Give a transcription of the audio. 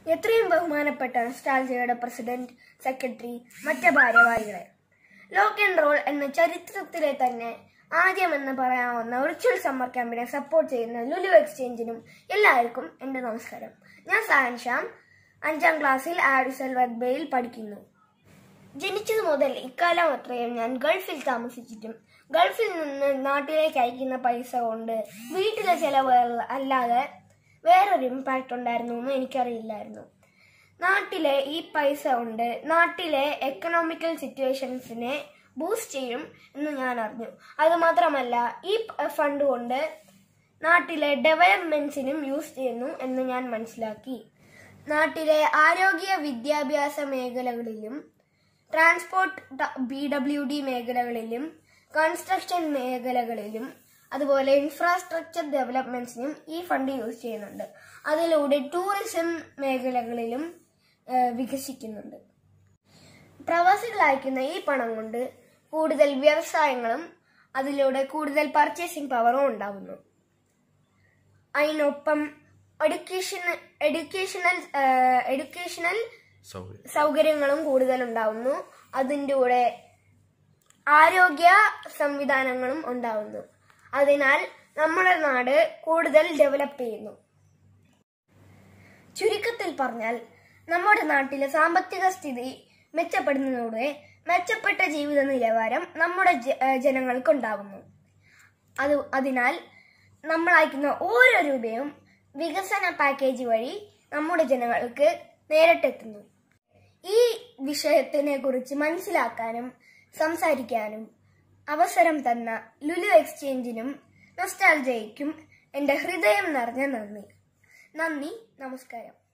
എത്രയും ബഹുമാനപ്പെട്ട നൊസ്റ്റാൾജിയയുടെ president secretary മറ്റ് ഭാരവാഹികളെ ലോക്ക് ആൻഡ് റോൾ എന്ന ചരിത്രത്തിലെ തന്നെ ആദ്യമെന്ന് പറയാവുന്ന വിർച്വൽ സമ്മർ ക്യാമ്പിനെ സപ്പോർട്ട് ചെയ്യുന്ന ലുലു എക്സ്ചേഞ്ചിനും എല്ലാവർക്കും എൻ്റെ നമസ്കാരം ഞാൻ സായൻ ശ്യാം അഞ്ചാം ക്ലാസ്സിൽ ആഡിസൽ വെബ്ബയിൽ പഠിക്കുന്നു ജനിച്ചതു മുതൽ ഇക്കാലം അത്രയും ഞാൻ ഗൾഫിൽ താമസിച്ചിട്ടും ഗൾഫിൽ നിന്ന് നാട്ടിലേക്ക് അയക്കുന്ന പൈസ കൊണ്ട് വീട്ടിലെ ചെലവ് അല്ലാതെ വേറൊരു ഇമ്പാക്റ്റ് ഉണ്ടായിരുന്നു എന്ന് എനിക്കറിയില്ലായിരുന്നു നാട്ടിലെ ഈ പൈസ കൊണ്ട് നാട്ടിലെ എക്കണോമിക്കൽ സിറ്റുവേഷൻസിനെ ബൂസ്റ്റ് ചെയ്യും എന്ന് ഞാൻ അറിഞ്ഞു അതുമാത്രമല്ല ഈ ഫണ്ട് കൊണ്ട് നാട്ടിലെ ഡെവലപ്മെന്റ്സിനും യൂസ് ചെയ്യുന്നു എന്ന് ഞാൻ മനസ്സിലാക്കി നാട്ടിലെ ആരോഗ്യ വിദ്യാഭ്യാസ മേഖലകളിലും ട്രാൻസ്പോർട്ട് ബി ഡബ്ല്യു ഡി മേഖലകളിലും കൺസ്ട്രക്ഷൻ മേഖലകളിലും അതുപോലെ ഇൻഫ്രാസ്ട്രക്ചർ ഡെവലപ്മെന്റ്സിനും ഈ ഫണ്ട് യൂസ് ചെയ്യുന്നുണ്ട് അതിലൂടെ ടൂറിസം മേഖലകളിലും ഏഹ്, വികസിക്കുന്നുണ്ട് പ്രവാസികൾ അയക്കുന്ന ഈ പണം കൊണ്ട് കൂടുതൽ വ്യവസായങ്ങളും അതിലൂടെ കൂടുതൽ പർച്ചേസിംഗ് പവറും ഉണ്ടാവുന്നു അതിനൊപ്പം എഡ്യൂക്കേഷൻ എഡ്യൂക്കേഷണൽ ഏഹ്, എഡ്യൂക്കേഷണൽ സൗകര്യം സൗകര്യങ്ങളും കൂടുതൽ ഉണ്ടാവുന്നു അതിൻ്റെ കൂടെ ആരോഗ്യ സംവിധാനങ്ങളും ഉണ്ടാവുന്നു അതിനാൽ നമ്മുടെ നാട് കൂടുതൽ ഡെവലപ്പ് ചെയ്യുന്നു ചുരുക്കത്തിൽ പറഞ്ഞാൽ നമ്മുടെ നാട്ടിലെ സാമ്പത്തിക സ്ഥിതി മെച്ചപ്പെടുന്നതോടെ മെച്ചപ്പെട്ട ജീവിത നിലവാരം നമ്മുടെ ജ- ഏഹ് ജനങ്ങൾക്കുണ്ടാവുന്നു അത് അതിനാൽ നമ്മൾ അയക്കുന്ന ഓരോ രൂപയും വികസന പാക്കേജ് വഴി നമ്മുടെ ജനങ്ങൾക്ക് നേരിട്ടെത്തുന്നു ഈ വിഷയത്തിനെ കുറിച്ച് മനസ്സിലാക്കാനും സംസാരിക്കാനും അവസരം തന്ന ലുലു എക്സ്ചേഞ്ചിനും നൊസ്റ്റാൾജയ്ക്കും എൻ്റെ ഹൃദയം നിറഞ്ഞ നന്ദി നന്ദി നമസ്കാരം